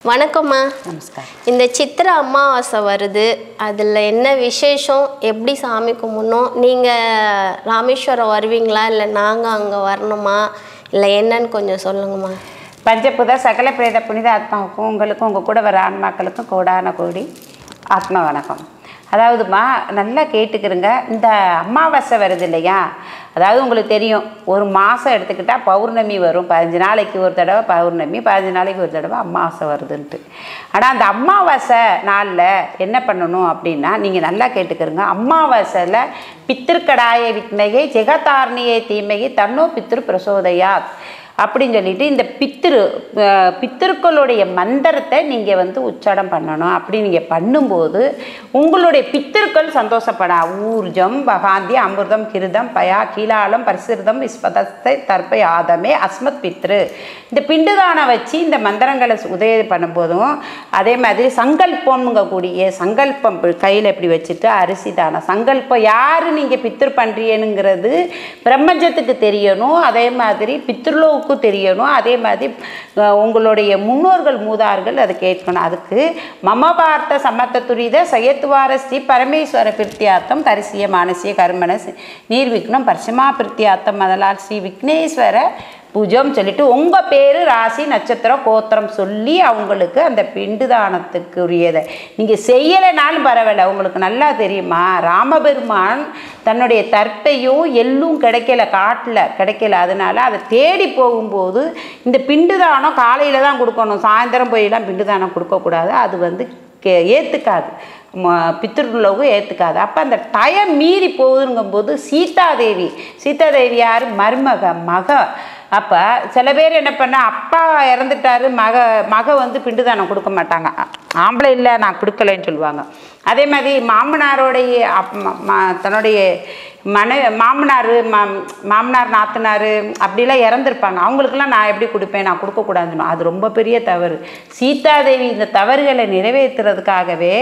வணக்கம்மா நமஸ்காரம் இந்த சித்திரை அமாவாசை வருது அதில் என்ன விசேஷம் எப்படி சாமி கும்பிடணும் நீங்கள் ராமேஸ்வரம் வருவீங்களா இல்லை நாங்கள் அங்கே வரணுமா இல்லை என்னன்னு கொஞ்சம் சொல்லுங்கம்மா பஞ்சபுத சகல பிரேத புனித ஆத்மாவுக்கும் உங்களுக்கும் உங்கள் கூட வர ஆன்மாக்களுக்கும் கோடான கோடி ஆத்மா வணக்கம் அதாவதுமா நல்லா கேட்டுக்கிறங்க இந்த அமாவாசை வருது இல்லையா அதாவது உங்களுக்கு தெரியும் ஒரு மாதம் எடுத்துக்கிட்டால் பௌர்ணமி வரும் பதினஞ்சு நாளைக்கு ஒரு தடவை பௌர்ணமி பதினஞ்சு நாளைக்கு ஒரு தடவை அமாவாசை வருதுன்ட்டு ஆனால் அந்த அமாவாசை நாளில் என்ன பண்ணணும் அப்படின்னா நீங்கள் நல்லா கேட்டுக்கிறங்க அமாவாசையில் பித்திருக்கடாய விக்னையை ஜெகதார்ணியை தீமையை தன்னோ பித்திரு பிரசோதயாத் அப்படின்னு சொல்லிட்டு இந்த பித்திரு அஹ், பித்திருக்களுடைய மந்திரத்தை நீங்கள் வந்து உச்சாரம் பண்ணணும் அப்படி நீங்கள் பண்ணும்போது உங்களுடைய பித்திருக்கள் சந்தோஷப்படா ஊர்ஜம் பகாந்தி அமிர்தம் கிருதம் பயா கீழாலம் பரிசிருதம் விஸ்வதஸ்தை தர்ப்பை ஆதமே அஸ்மத் பித்ரு இந்த பிண்டுதானம் வச்சு இந்த மந்திரங்களை உதவி பண்ணும்போதும் அதே மாதிரி சங்கல்பம்ங்க கூடிய சங்கல்பம் கையில் இப்படி வச்சுட்டு அரிசி தானம் சங்கல்பம் யார் நீங்கள் பித்திரு பண்ணுறீனுங்கிறது பிரபஞ்சத்துக்கு தெரியணும் அதே மாதிரி பித்ருலோவுக்கும் தெரியணும் அதே மாதிரி அஹ், உங்களுடைய முன்னோர்கள் மூதார்கள் அதை கேட்கணும் அதுக்கு மம பார்த்த சமத்த துரித சயத்துவார ஸ்ரீ பரமேஸ்வர பிரித்தியார்த்தம் தரிசிய மானசிய கர்மண சி- நீர்விக்னம் பரிசமா பிரித்தியார்த்தம் முதலால் ஸ்ரீ விக்னேஸ்வர பூஜம் சொல்லிட்டு உங்கள் பேர் ராசி நட்சத்திரம் கோத்திரம் சொல்லி அவங்களுக்கு அந்த பிண்டு தானத்துக்குரியதை நீங்கள் செய்யலைனாலும் பரவாயில்ல உங்களுக்கு நல்லா தெரியுமா ராமபெருமான் தன்னுடைய தர்ப்பையும் எள்ளும் கிடைக்கல காட்டில் கிடைக்கல அதனால அதை தேடி போகும்போது இந்த பிண்டு தானம் காலையில் தான் கொடுக்கணும் சாயந்தரம் போயெல்லாம் பிண்டு தானம் கொடுக்கக்கூடாது அது வந்து கே ஏற்றுக்காது பித்திருலோகம் ஏற்றுக்காது அப்போ அந்த டயம் மீறி போகுதுங்கும்போது சீதாதேவி சீதாதேவி யார் மருமக மக அப்போ சில பேர் என்ன பண்ண அப்பா இறந்துட்டாரு மக மக வந்து பிண்டுதானம் கொடுக்க மாட்டாங்க ஆ- ஆம்பளை இல்லை நான் கொடுக்கலைன்னு சொல்லுவாங்க அதே மாதிரி மாமனாரோடைய அப் ம- ம- தன்னுடைய மனை மாமனார் மா மாமனார் நாத்தனார் அப்படிலாம் இறந்துருப்பாங்க அவங்களுக்கெல்லாம் நான் எப்படி கொடுப்பேன் நான் கொடுக்கக்கூடாதுன்னு அது ரொம்ப பெரிய தவறு சீதாதேவி இந்த தவறுகளை நிறைவேற்றுறதுக்காகவே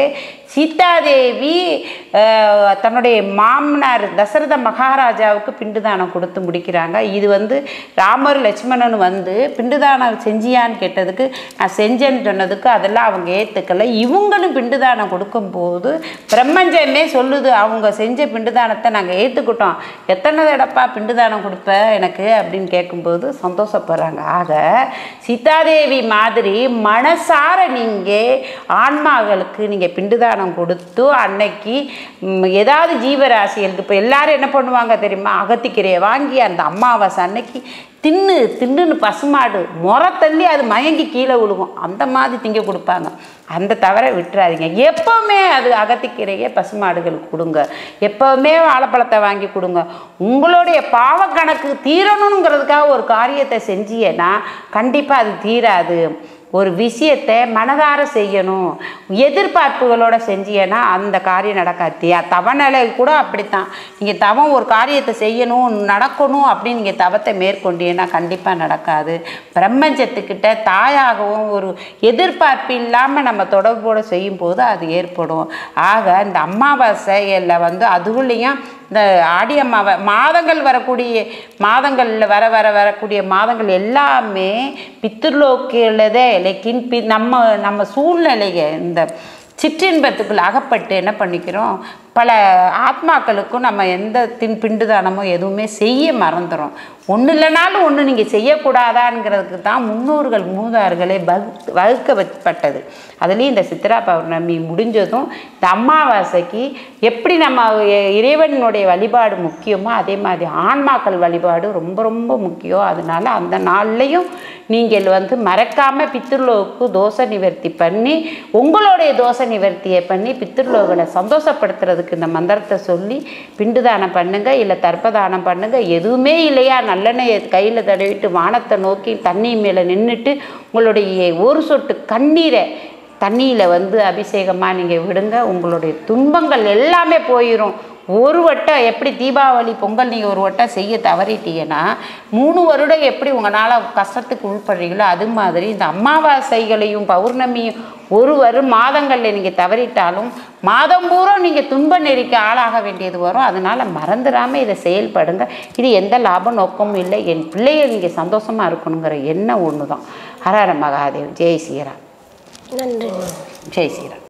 சீதாதேவி அஹ், தன்னுடைய மாமனார் தசரத மகாராஜாவுக்கு பிண்டுதானம் கொடுத்து முடிக்கிறாங்க இது வந்து ராமர் லட்சுமணன் வந்து பிண்டுதானம் செஞ்சியான்னு கேட்டதுக்கு நான் செஞ்சேன்னு சொன்னதுக்கு அதெல்லாம் அவங்க ஏற்றுக்கல இவங்களும் பிண்டுதானம் கொடுக்கும்போது பிரம்மஞ்சமே சொல்லுது அவங்க செஞ்ச பிண்டுதானத்தை நாங்கள் ஏற்றுக்கிட்டோம் எத்தனை தடப்பா பிண்டுதானம் கொடுப்ப எனக்கு அப்படின்னு கேட்கும்போது சந்தோஷப்படுறாங்க ஆக சீதாதேவி மாதிரி மனசார நீங்கள் ஆன்மாக்களுக்கு நீங்கள் பிண்டுதானம் கொடுத்து அன்னைக்கு ம், ஏதாவது ஜீவராசிகளுக்கு இப்போ எல்லாரும் என்ன பண்ணுவாங்க தெரியுமா அகத்திக்கீரையை வாங்கி அந்த அமாவாசை அன்னைக்கு தின்னு தின்னுன்னு பசுமாடு முறை தள்ளி அது மயங்கி கீழே விழுகும் அந்த மாதிரி திங்க கொடுப்பாங்க அந்த தவிர விட்டுறாதீங்க எப்போவுமே அது அகத்திக்கீரையே பசுமாடுகளுக்கு கொடுங்க எப்போவுமே வாழைப்பழத்தை வாங்கி கொடுங்க உங்களுடைய பாவக்கணக்கு தீரணுங்கிறதுக்காக ஒரு காரியத்தை செஞ்சீங்கன்னா கண்டிப்பாக அது தீராது ஒரு விஷயத்தை மனதார செய்யணும் எதிர்பார்ப்புகளோட செஞ்சீங்கன்னா அந்த காரியம் நடக்காது தி- தவநிலை கூட அப்படித்தான் நீங்கள் தவம் ஒரு காரியத்தை செய்யணும் நடக்கணும் அப்படின்னு நீங்கள் தவத்தை மேற்கொண்டீங்கன்னா கண்டிப்பாக நடக்காது பிரம்மஞ்சத்துக்கிட்ட தாயாகவும் ஒரு எதிர்பார்ப்பு இல்லாமல் நம்ம தொடர்போடு செய்யும்போது அது ஏற்படும் ஆக இந்த அமாவாசையில் வந்து அதுக்குள்ளேயும் இந்த ஆடி அம்மாவை மாதங்கள் வரக்கூடிய மாதங்களில் வர வர வரக்கூடிய மாதங்கள் எல்லாமே பித்ருலோக்கியதே லைக்கின் பி நம்ம நம்ம சூழ்நிலையை இந்த சிற்றின்பத்துக்குள்ள அகப்பட்டு என்ன பண்ணிக்கிறோம் பல ஆத்மாக்களுக்கும் நம்ம எந்த தின் பிண்டுதானமோ எதுவுமே செய்ய மறந்துடும் ஒன்று இல்லைனாலும் ஒன்று நீங்கள் செய்யக்கூடாதாங்கிறதுக்கு தான் முன்னோர்கள் மூதார்களே வகு வகுக்கப்பட்டது அதுலேயும் இந்த சித்ரா பௌர்ணமி முடிஞ்சதும் இந்த அமாவாசைக்கு எப்படி நம்ம இ- இறைவனுடைய வழிபாடு முக்கியமோ அதே மாதிரி ஆன்மாக்கள் வழிபாடு ரொம்ப ரொம்ப முக்கியம் அதனால அந்த நாள்லையும் நீங்கள் வந்து மறக்காமல் பித்ருலோவுக்கு தோஷ நிவர்த்தி பண்ணி உங்களுடைய தோஷ நிவர்த்தியை பண்ணி பித்ருலோகளை சந்தோஷப்படுத்துறதுக்கு இந்த மந்திரத்தை சொல்லி பிண்டு தானம் பண்ணுங்க இல்லை தர்ப்பதானம் பண்ணுங்க எதுவுமே இல்லையா நல்லெண்ணெயை கையில் தடவிட்டு வானத்தை நோக்கி தண்ணி மேலே நின்றுட்டு உங்களுடைய ஒரு சொட்டு கண்ணீரை தண்ணியில் வந்து அபிஷேகமாக நீங்கள் விடுங்க உங்களுடைய துன்பங்கள் எல்லாமே போயிடும் ஒரு வட்டம் எப்படி தீபாவளி பொங்கல் நீங்கள் ஒரு வட்டம் செய்ய தவறிட்டீங்கன்னா மூணு வருடம் எப்படி உங்களால் கஷ்டத்துக்கு உள்படுறீங்களோ அது மாதிரி இந்த அமாவாசைகளையும் பௌர்ணமியும் ஒரு வரும் மாதங்களில் நீங்கள் தவறிட்டாலும் மாதம் பூரா நீங்கள் துன்ப நெறிக்கு ஆளாக வேண்டியது வரும் அதனால் மறந்துடாமல் இதை செயல்படுங்க இது எந்த லாப நோக்கமும் இல்லை என் பிள்ளைய நீங்கள் சந்தோஷமாக இருக்கணுங்கிற எண்ணம் ஒன்று தான் ஹரஹர மகாதேவ் ஜெய் ஸ்ரீராம் நன்றிம்மா ஜெய் ஸ்ரீராம்